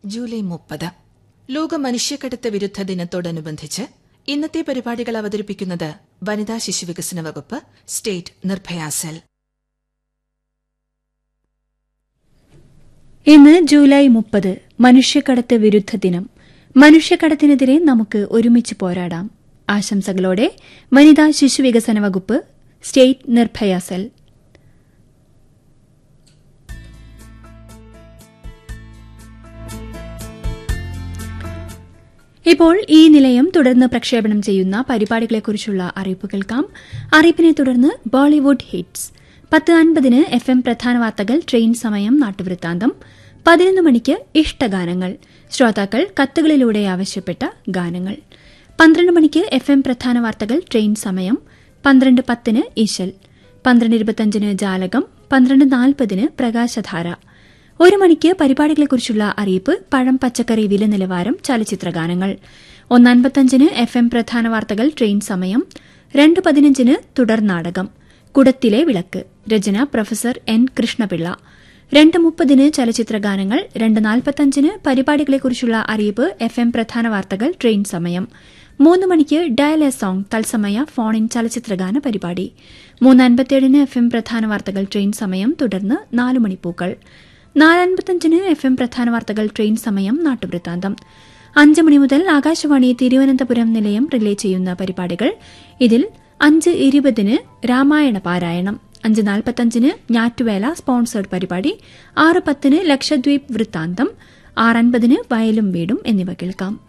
July മുപ്പത് ലോക മനുഷ്യക്കടത്ത് വിരുദ്ധ ദിനത്തോടനുബന്ധിച്ച് ഇന്നത്തെ പരിപാടികൾ അവതരിപ്പിക്കുന്നത് വനിതാ ശിശുവികസന വകുപ്പ് സ്റ്റേറ്റ് നിർഭയ സെൽ ഇന്ന് ജൂലൈ മുപ്പത് മനുഷ്യക്കടത്ത് വിരുദ്ധ ദിനം മനുഷ്യക്കടത്തിനെതിരെ നമുക്ക് ഒരുമിച്ച് പോരാടാം ആശംസകളോടെ വനിതാ ശിശുവികസന വകുപ്പ് സ്റ്റേറ്റ് നിർഭയ സെൽ ഇപ്പോൾ ഈ നിലയം തുടർന്ന് പ്രക്ഷേപണം ചെയ്യുന്ന പരിപാടികളെക്കുറിച്ചുള്ള അറിയിപ്പ് കേൾക്കാം അറിയിപ്പിനെ തുടർന്ന് ബോളിവുഡ് ഹിറ്റ്സ് പത്ത് അൻപതിന് എഫ് എം പ്രധാന വാർത്തകൾ ട്രെയിൻ സമയം നാട്ടുവൃത്താന്തം പതിനൊന്ന് മണിക്ക് ഇഷ്ടഗാനങ്ങൾ ശ്രോതാക്കൾ കത്തുകളിലൂടെ ആവശ്യപ്പെട്ട ഗാനങ്ങൾ പന്ത്രണ്ട് മണിക്ക് എഫ് എം പ്രധാന വാർത്തകൾ ട്രെയിൻ സമയം പന്ത്രണ്ട് പത്തിന് ഈശൽ പന്ത്രണ്ട് ഇരുപത്തിയഞ്ചിന് ജാലകം പന്ത്രണ്ട് നാൽപ്പതിന് പ്രകാശധാര ഒരു മണിക്ക് പരിപാടികളെക്കുറിച്ചുള്ള അറിയിപ്പ് പഴം പച്ചക്കറി വില നിലവാരം ചലച്ചിത്രഗാനങ്ങൾ ഒന്നൻപത്തഞ്ചിന് എഫ് എം പ്രധാന വാർത്തകൾ ട്രെയിൻ സമയം രണ്ട് പതിനഞ്ചിന് തുടർ നാടകം കുടത്തിലെ വിളക്ക് രചന പ്രൊഫസർ എൻ കൃഷ്ണപിള്ള രണ്ട് മുപ്പതിന് ചലച്ചിത്രഗാനങ്ങൾ രണ്ട് നാൽപ്പത്തഞ്ചിന് പരിപാടികളെക്കുറിച്ചുള്ള അറിയിപ്പ് എഫ് എം പ്രധാന വാർത്തകൾ ട്രെയിൻ സമയം മൂന്ന് മണിക്ക് ഡയൽ എ സോങ് തത്സമയ ഫോൺ ഇൻ ചലച്ചിത്രഗാന പരിപാടി മൂന്ന് അൻപത്തിയേഴിന് എഫ് എം പ്രധാന വാർത്തകൾ ട്രെയിൻ സമയം തുടർന്ന് നാല് മണിപ്പൂക്കൾ നാലൻപത്തഞ്ചിന് എഫ് എം പ്രധാന വാർത്തകൾ ട്രെയിൻ സമയം നാട്ടുവൃത്താന്തം അഞ്ച് മണി മുതൽ ആകാശവാണി തിരുവനന്തപുരം നിലയം റിലേ ചെയ്യുന്ന പരിപാടികൾ ഇതിൽ അഞ്ച് ഇരുപതിന് രാമായണ പാരായണം അഞ്ച് നാൽപ്പത്തഞ്ചിന് ഞാറ്റുവേല സ്പോൺസേഡ് പരിപാടി ആറ് പത്തിന് ലക്ഷദ്വീപ് വൃത്താന്തം ആറൻപതിന് വയലും വീടും എന്നിവ കേൾക്കാം